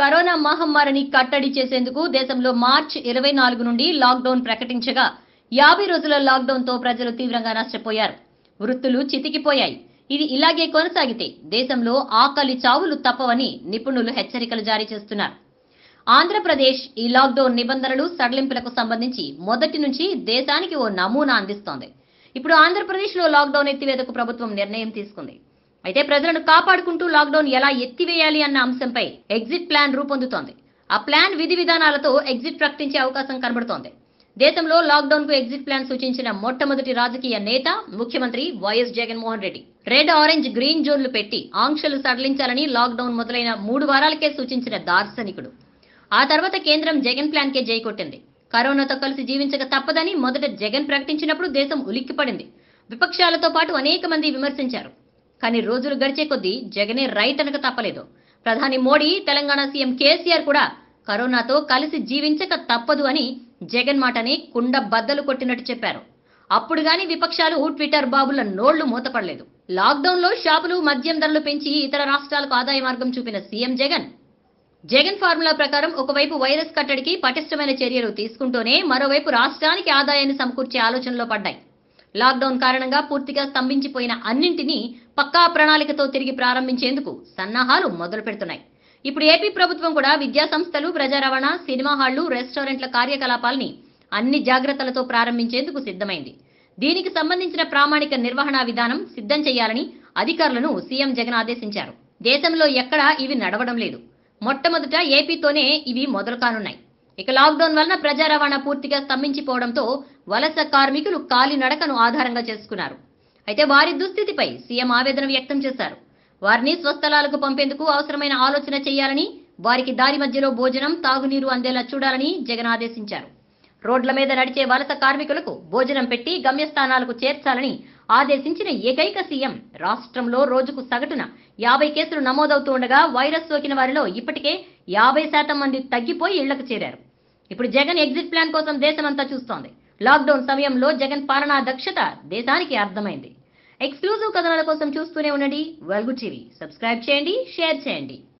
corona మహమ్మారిని కట్టడి చేసేందుకు దేశంలో మార్చి ఇరవై నాలుగు నుండి లాక్డౌన్ ప్రకటించగా యాభై రోజుల లాక్డౌన్ తో ప్రజలు తీవ్రంగా నష్టపోయారు వృత్తులు చితికిపోయాయి ఇది ఇలాగే కొనసాగితే దేశంలో ఆకలి చావులు తప్పవని నిపుణులు హెచ్చరికలు జారీ చేస్తున్నారు ఆంధ్రప్రదేశ్ ఈ లాక్డౌన్ నిబంధనలు సడలింపులకు సంబంధించి మొదటి నుంచి దేశానికి ఓ నమూనా అందిస్తోంది ఇప్పుడు ఆంధ్రప్రదేశ్లో లాక్డౌన్ ఎత్తివేతకు ప్రభుత్వం నిర్ణయం తీసుకుంది అయితే ప్రజలను కాపాడుకుంటూ లాక్డౌన్ ఎలా ఎత్తివేయాలి అన్న అంశంపై ఎగ్జిట్ ప్లాన్ రూపొందుతోంది ఆ ప్లాన్ విధి విధానాలతో ఎగ్జిట్ ప్రకటించే అవకాశం కనబడుతోంది దేశంలో లాక్డౌన్ కు ఎగ్జిట్ ప్లాన్ సూచించిన మొట్టమొదటి రాజకీయ నేత ముఖ్యమంత్రి YS Jaganmohan Reddy red orange green జోన్లు పెట్టి ఆంక్షలు సడలించాలని లాక్డౌన్ మొదలైన మూడు వారాలకే సూచించిన దార్శనికుడు ఆ తర్వాత కేంద్రం జగన్ ప్లాన్ కే జై కొట్టింది కరోనాతో కలిసి జీవించక తప్పదని మొదట జగన్ ప్రకటించినప్పుడు దేశం ఉలిక్కిపడింది విపక్షాలతో పాటు అనేక మంది విమర్శించారు కానీ రోజులు గడిచే కొద్దీ జగనే రైట్ అనక తప్పలేదు ప్రధాని మోడీ తెలంగాణ సీఎం కేసీఆర్ కూడా కరోనాతో కలిసి జీవించక తప్పదు అని జగన్ మాటని కుండ బద్దలు కొట్టినట్టు చెప్పారు అప్పుడు గాని విపక్షాలు ట్విట్టర్ బాబుల నోళ్లు మూతపడలేదు లాక్డౌన్ లో షాపులు మద్యం ధరలు పెంచి ఇతర రాష్ట్రాలకు ఆదాయ మార్గం చూపిన సీఎం జగన్ జగన్ ఫార్ములా ప్రకారం ఒకవైపు వైరస్ కట్టడికి పటిష్టమైన చర్యలు తీసుకుంటూనే మరోవైపు రాష్ట్రానికి ఆదాయాన్ని సమకూర్చే ఆలోచనలో పడ్డాయి లాక్డౌన్ కారణంగా పూర్తిగా స్తంభించిపోయిన అన్నింటినీ పక్కా ప్రణాళికతో తిరిగి ప్రారంభించేందుకు సన్నాహాలు మొదలు పెడుతున్నాయి ఇప్పుడు ఏపీ ప్రభుత్వం కూడా విద్యా సంస్థలు ప్రజా రవాణా సినిమా హాళ్లు రెస్టారెంట్ల కార్యకలాపాల్ని అన్ని జాగ్రత్తలతో ప్రారంభించేందుకు సిద్ధమైంది దీనికి సంబంధించిన ప్రామాణిక నిర్వహణ విధానం సిద్ధం చేయాలని అధికారులను సీఎం జగన్ ఆదేశించారు దేశంలో ఎక్కడా ఇవి నడవడం లేదు మొట్టమొదట ఏపీతోనే ఇవి మొదలు కానున్నాయి ఇక లాక్డౌన్ వలన ప్రజా రవాణా పూర్తిగా స్తంభించిపోవడంతో వలస కార్మికులు కాలినడకను ఆధారంగా చేసుకున్నారు అయితే వారి దుస్థితిపై సీఎం ఆవేదన వ్యక్తం చేశారు వారిని స్వస్థలాలకు పంపేందుకు అవసరమైన ఆలోచన చేయాలని వారికి దారి మధ్యలో భోజనం తాగునీరు అందేలా చూడాలని జగన్ ఆదేశించారు రోడ్ల మీద నడిచే వలస కార్మికులకు భోజనం పెట్టి గమ్యస్థానాలకు చేర్చాలని ఆదేశించిన ఏకైక సీఎం రాష్ట్రంలో రోజుకు సగటున యాభై కేసులు నమోదవుతూ ఉండగా వైరస్ సోకిన వారిలో ఇప్పటికే యాభై శాతం మంది తగ్గిపోయి ఇళ్లకు చేరారు ఇప్పుడు జగన్ ఎగ్జిట్ ప్లాన్ కోసం దేశమంతా చూస్తోంది లాక్డౌన్ సమయంలో జగన్ పాలనా దక్షత దేశానికి అర్థమైంది ఎక్స్క్లూజివ్ కథనాల కోసం చూస్తూనే ఉండండి వెల్గు టీవీ సబ్స్క్రైబ్ చేయండి షేర్ చేయండి